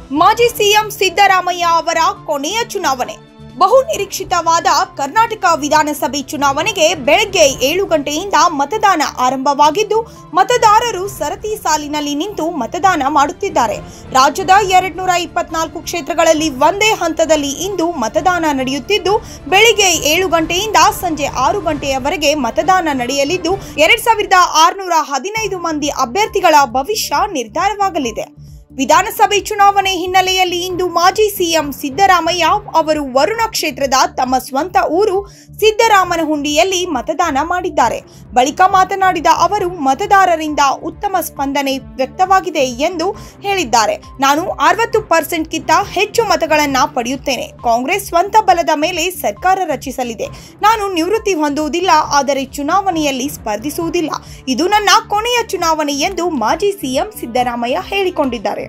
ಮಾಜಿ ಸಿಎಂ ಸಿದ್ದರಾಮಯ್ಯ ಅವರ ಕೊನೆಯ ಚುನಾವಣೆ ಬಹು ನಿರೀಕ್ಷಿತವಾದ ಕರ್ನಾಟಕ ವಿಧಾನಸಭೆ ಚುನಾವಣೆಗೆ ಬೆಳಗ್ಗೆ ಏಳು ಗಂಟೆಯಿಂದ ಮತದಾನ ಆರಂಭವಾಗಿದ್ದು ಮತದಾರರು ಸರತಿ ಸಾಲಿನಲ್ಲಿ ನಿಂತು ಮತದಾನ ಮಾಡುತ್ತಿದ್ದಾರೆ ರಾಜ್ಯದ ಎರಡ್ನೂರ ಇಪ್ಪತ್ನಾಲ್ಕು ಕ್ಷೇತ್ರಗಳಲ್ಲಿ ಒಂದೇ ಹಂತದಲ್ಲಿ ಇಂದು ಮತದಾನ ನಡೆಯುತ್ತಿದ್ದು ಬೆಳಿಗ್ಗೆ ಏಳು ಗಂಟೆಯಿಂದ ಸಂಜೆ ಆರು ಗಂಟೆಯವರೆಗೆ ಮತದಾನ ನಡೆಯಲಿದ್ದು ಎರಡ್ ಸಾವಿರದ ಆರುನೂರ ಹದಿನೈದು ಮಂದಿ ಅಭ್ಯರ್ಥಿಗಳ ಭವಿಷ್ಯ ನಿರ್ಧಾರವಾಗಲಿದೆ ವಿಧಾನಸಭೆ ಚುನಾವಣೆ ಹಿನ್ನೆಲೆಯಲ್ಲಿ ಇಂದು ಮಾಜಿ ಸಿಎಂ ಸಿದ್ದರಾಮಯ್ಯ ಅವರು ವರುಣ ಕ್ಷೇತ್ರದ ತಮ್ಮ ಸ್ವಂತ ಊರು ಸಿದ್ದರಾಮನಹುಂಡಿಯಲ್ಲಿ ಮತದಾನ ಮಾಡಿದ್ದಾರೆ ಬಳಿಕ ಮಾತನಾಡಿದ ಅವರು ಮತದಾರರಿಂದ ಉತ್ತಮ ಸ್ಪಂದನೆ ವ್ಯಕ್ತವಾಗಿದೆ ಎಂದು ಹೇಳಿದ್ದಾರೆ ನಾನು ಅರವತ್ತು ಪರ್ಸೆಂಟ್ಗಿಂತ ಹೆಚ್ಚು ಮತಗಳನ್ನ ಪಡೆಯುತ್ತೇನೆ ಕಾಂಗ್ರೆಸ್ ಸ್ವಂತ ಬಲದ ಮೇಲೆ ಸರ್ಕಾರ ರಚಿಸಲಿದೆ ನಾನು ನಿವೃತ್ತಿ ಹೊಂದುವುದಿಲ್ಲ ಆದರೆ ಚುನಾವಣೆಯಲ್ಲಿ ಸ್ಪರ್ಧಿಸುವುದಿಲ್ಲ ಇದು ನನ್ನ ಕೊನೆಯ ಚುನಾವಣೆ ಎಂದು ಮಾಜಿ ಸಿಎಂ ಸಿದ್ದರಾಮಯ್ಯ ಹೇಳಿಕೊಂಡಿದ್ದಾರೆ